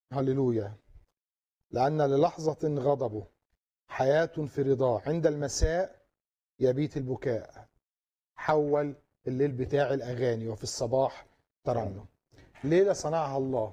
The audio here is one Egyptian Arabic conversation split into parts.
هللويا لأن للحظة غضبه حياة في رضاه عند المساء يبيت البكاء حول الليل بتاع الأغاني وفي الصباح ترنم ليلة صنعها الله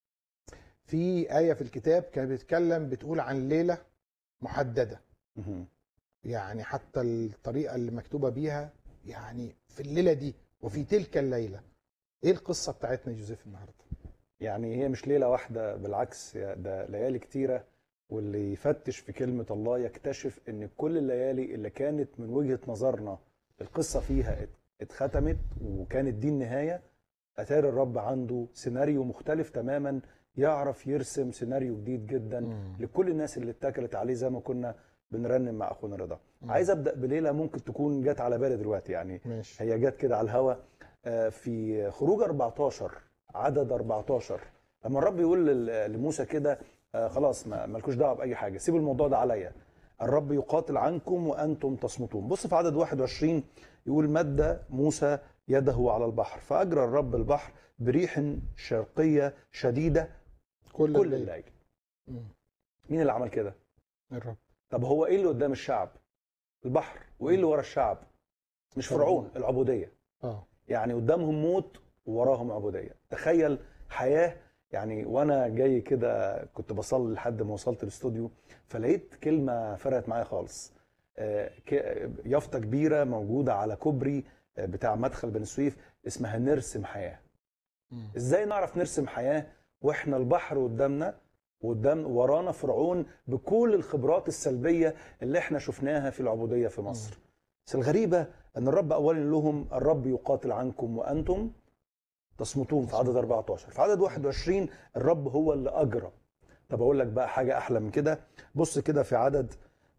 في آية في الكتاب كانت بتتكلم بتقول عن ليلة محددة مهم. يعني حتى الطريقة اللي مكتوبة بيها يعني في الليلة دي وفي تلك الليلة ايه القصة بتاعتنا يا جوزيف النهاردة يعني هي مش ليله واحده بالعكس يا- ده ليالي كتيره واللي يفتش في كلمه الله يكتشف ان كل الليالي اللي كانت من وجهه نظرنا القصه فيها ات- اتختمت وكانت دي النهايه اتاري الرب عنده سيناريو مختلف تماما يعرف يرسم سيناريو جديد جدا مم. لكل الناس اللي اتكلت عليه زي ما كنا بنرنم مع اخونا رضا مم. عايز ابدا بليله ممكن تكون جت على بالي دلوقتي يعني ماشي هي جت كده على الهوا آه، في خروج 14 عدد 14 لما الرب يقول لل- لموسى كده آه، خلاص ما مالكوش دعوه باي حاجه سيبوا الموضوع ده عليا الرب يقاتل عنكم وانتم تصمتون بص في عدد 21 يقول مد موسى يده على البحر فاجرى الرب البحر بريح شرقيه شديده كل, كل الليل الليل مم. مين اللي عمل كده الرب طب هو ايه اللي قدام الشعب البحر وايه اللي ورا الشعب مش فرعون العبوديه اه يعني قدامهم موت ووراهم عبوديه تخيل حياه يعني وانا جاي كده كنت بصلي لحد ما وصلت الاستوديو فلقيت كلمه فرقت معايا خالص آه، ك- يافطه كبيره موجوده على كوبري آه، بتاع مدخل بني سويف اسمها نرسم حياه مم. ازاي نعرف نرسم حياه واحنا البحر قدامنا وقدام ورانا فرعون بكل الخبرات السلبيه اللي احنا شفناها في العبوديه في مصر بس الغريبه ان الرب اولا لهم الرب يقاتل عنكم وانتم تصمتون في عدد 14 في عدد 21 الرب هو اللي اجرى طب اقول لك بقى حاجه احلى من كده بص كده في عدد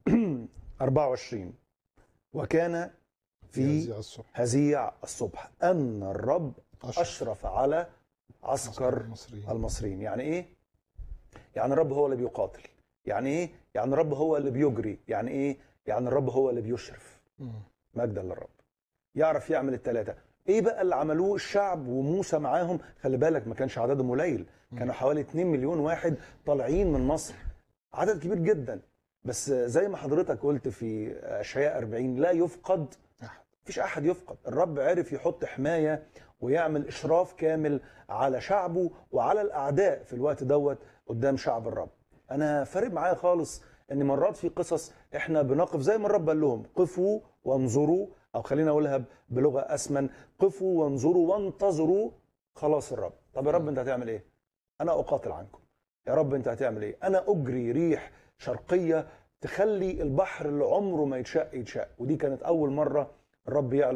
24 وكان في يزيع الصبح هزيع الصبح ان الرب أشرف اشرف على عسكر المصريين المصريين يعني ايه يعني الرب هو اللي بيقاتل يعني ايه يعني الرب هو اللي بيجري يعني ايه يعني الرب هو اللي بيشرف مم. مجدا للرب يعرف يعمل الثلاثه ايه بقى اللي عملوه الشعب وموسى معاهم خلي بالك ما كانش عددهم قليل كانوا حوالي 2 مليون واحد طالعين من مصر عدد كبير جدا بس زي ما حضرتك قلت في اشعياء 40 لا يفقد أحد. مفيش احد يفقد الرب عرف يحط حمايه ويعمل اشراف كامل على شعبه وعلى الاعداء في الوقت دوت قدام شعب الرب انا فارق معايا خالص ان مرات في قصص احنا بنقف زي ما الرب قال لهم قفوا وانظروا او خلينا اقولها بلغه اسمن قفوا وانظروا وانتظروا خلاص الرب طب يا رب انت هتعمل ايه انا اقاتل عنكم يا رب انت هتعمل ايه انا اجري ريح شرقيه تخلي البحر اللي عمره ما يتشق يتشق ودي كانت اول مره الرب يعلن